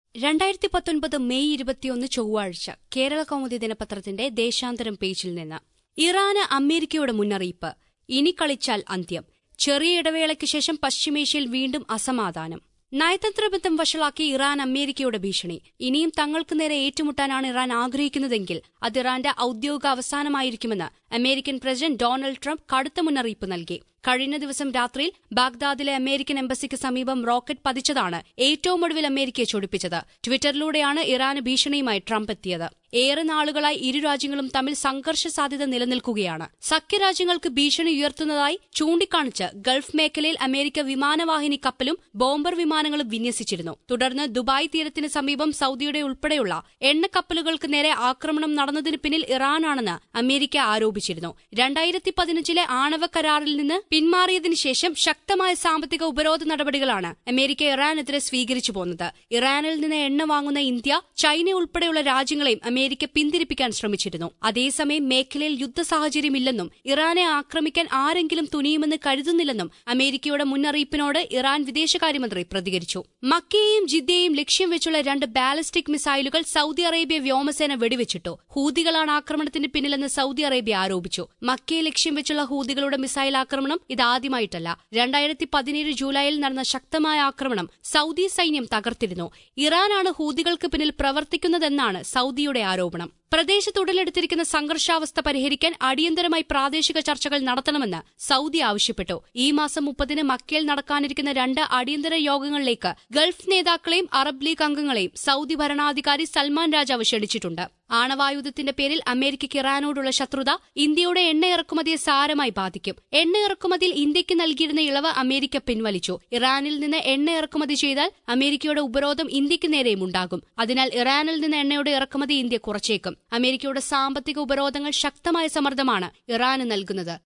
രണ്ടായിരത്തി പത്തൊൻപത് മെയ് ഇരുപത്തിയൊന്ന് ചൊവ്വാഴ്ച കേരള കൗമുദി ദിനപത്രത്തിന്റെ ദേശാന്തരം പേജിൽ നിന്ന് ഇറാന് അമേരിക്കയുടെ മുന്നറിയിപ്പ് ഇനി കളിച്ചാൽ അന്ത്യം ചെറിയ ഇടവേളയ്ക്ക് ശേഷം പശ്ചിമേഷ്യയിൽ വീണ്ടും അസമാധാനം നയതന്ത്ര ബന്ധം വഷളാക്കി ഇറാൻ അമേരിക്കയുടെ ഭീഷണി ഇനിയും തങ്ങൾക്ക് നേരെ ഏറ്റുമുട്ടാനാണ് ഇറാൻ ആഗ്രഹിക്കുന്നതെങ്കിൽ അത് ഇറാന്റെ ഔദ്യോഗിക അവസാനമായിരിക്കുമെന്ന് അമേരിക്കൻ പ്രസിഡന്റ് ഡൊണാൾഡ് ട്രംപ് കടുത്ത മുന്നറിയിപ്പ് നൽകി കഴിഞ്ഞ ദിവസം രാത്രിയിൽ ബാഗ്ദാദിലെ അമേരിക്കൻ എംബസിക്ക് സമീപം റോക്കറ്റ് പതിച്ചതാണ് ഏറ്റവും ഒടുവിൽ അമേരിക്കയെ ചൊടിപ്പിച്ചത് ട്വിറ്ററിലൂടെയാണ് ഇറാന് ഭീഷണിയുമായി ട്രംപ് എത്തിയത് ഏറെ നാളുകളായി ഇരു രാജ്യങ്ങളും തമ്മിൽ സംഘർഷ സാധ്യത നിലനിൽക്കുകയാണ് സഖ്യരാജ്യങ്ങൾക്ക് ഭീഷണി ഉയർത്തുന്നതായി ചൂണ്ടിക്കാണിച്ച് ഗൾഫ് മേഖലയിൽ അമേരിക്ക വിമാനവാഹിനി കപ്പലും ബോംബർ വിമാനങ്ങളും വിന്യസിച്ചിരുന്നു തുടർന്ന് ദുബായ് തീരത്തിന് സമീപം സൌദിയുടെ ഉൾപ്പെടെയുള്ള എണ്ണക്കപ്പലുകൾക്ക് നേരെ ആക്രമണം നടന്നതിന് പിന്നിൽ ഇറാനാണെന്ന് അമേരിക്ക ആരോപിച്ചിരുന്നു രണ്ടായിരത്തി പതിനഞ്ചിലെ ആണവ കരാറിൽ നിന്ന് പിന്മാറിയതിനു ശേഷം ശക്തമായ സാമ്പത്തിക ഉപരോധ നടപടികളാണ് അമേരിക്ക ഇറാനെതിരെ സ്വീകരിച്ചു പോന്നത് ഇറാനിൽ നിന്ന് എണ്ണ വാങ്ങുന്ന ഇന്ത്യ ചൈന ഉൾപ്പെടെയുള്ള രാജ്യങ്ങളെയും അമേരിക്ക പിന്തിരിപ്പിക്കാൻ ശ്രമിച്ചിരുന്നു അതേസമയം മേഖലയിൽ യുദ്ധ സാഹചര്യമില്ലെന്നും ഇറാനെ ആക്രമിക്കാൻ ആരെങ്കിലും തുനിയുമെന്ന് കരുതുന്നില്ലെന്നും അമേരിക്കയുടെ മുന്നറിയിപ്പിനോട് ഇറാൻ വിദേശകാര്യമന്ത്രി പ്രതികരിച്ചു മക്കയെയും ജിദ്ദയെയും ലക്ഷ്യം വെച്ചുള്ള രണ്ട് ബാലിസ്റ്റിക് മിസൈലുകൾ സൌദി അറേബ്യ വ്യോമസേന വെടിവെച്ചിട്ടു ഹൂതികളാണ് ആക്രമണത്തിന് പിന്നിലെന്ന് സൌദി അറേബ്യ ആരോപിച്ചു മക്കയെ ലക്ഷ്യം വെച്ചുള്ള ഹൂതികളുടെ മിസൈൽ ആക്രമണം ഇതാദ്യമായിട്ടല്ല രണ്ടായിരത്തി പതിനേഴ് ജൂലൈയിൽ നടന്ന ശക്തമായ ആക്രമണം സൌദി സൈന്യം തകർത്തിരുന്നു ഇറാനാണ് ഹൂതികൾക്ക് പിന്നിൽ പ്രവർത്തിക്കുന്നതെന്നാണ് സൌദിയുടെ ആരോപണം പ്രദേശത്ത് ഉടലെടുത്തിരിക്കുന്ന സംഘർഷാവസ്ഥ പരിഹരിക്കാൻ അടിയന്തരമായി പ്രാദേശിക ചർച്ചകൾ നടത്തണമെന്ന് സൌദി ആവശ്യപ്പെട്ടു ഈ മാസം മുപ്പതിന് മക്കയിൽ നടക്കാനിരിക്കുന്ന രണ്ട് അടിയന്തര യോഗങ്ങളിലേക്ക് ഗൾഫ് നേതാക്കളെയും അറബ് ലീഗ് അംഗങ്ങളെയും സൌദി ഭരണാധികാരി സൽമാൻ രാജാവ് ക്ഷണിച്ചിട്ടുണ്ട് ആണവായുധത്തിന്റെ പേരിൽ അമേരിക്കയ്ക്ക് ഇറാനോടുള്ള ശത്രുത ഇന്ത്യയുടെ എണ്ണ ഇറക്കുമതിയെ സാരമായി ബാധിക്കും എണ്ണ ഇറക്കുമതിയിൽ ഇന്ത്യയ്ക്ക് നൽകിയിരുന്ന ഇളവ് അമേരിക്ക പിൻവലിച്ചു ഇറാനിൽ നിന്ന് എണ്ണ ഇറക്കുമതി ചെയ്താൽ അമേരിക്കയുടെ ഉപരോധം ഇന്ത്യയ്ക്ക് നേരെയും ഉണ്ടാകും അതിനാൽ ഇറാനിൽ നിന്ന് എണ്ണയുടെ ഇറക്കുമതി ഇന്ത്യ കുറച്ചേക്കും അമേരിക്കയുടെ സാമ്പത്തിക ഉപരോധങ്ങൾ ശക്തമായ സമ്മർദ്ദമാണ് ഇറാന് നൽകുന്നത്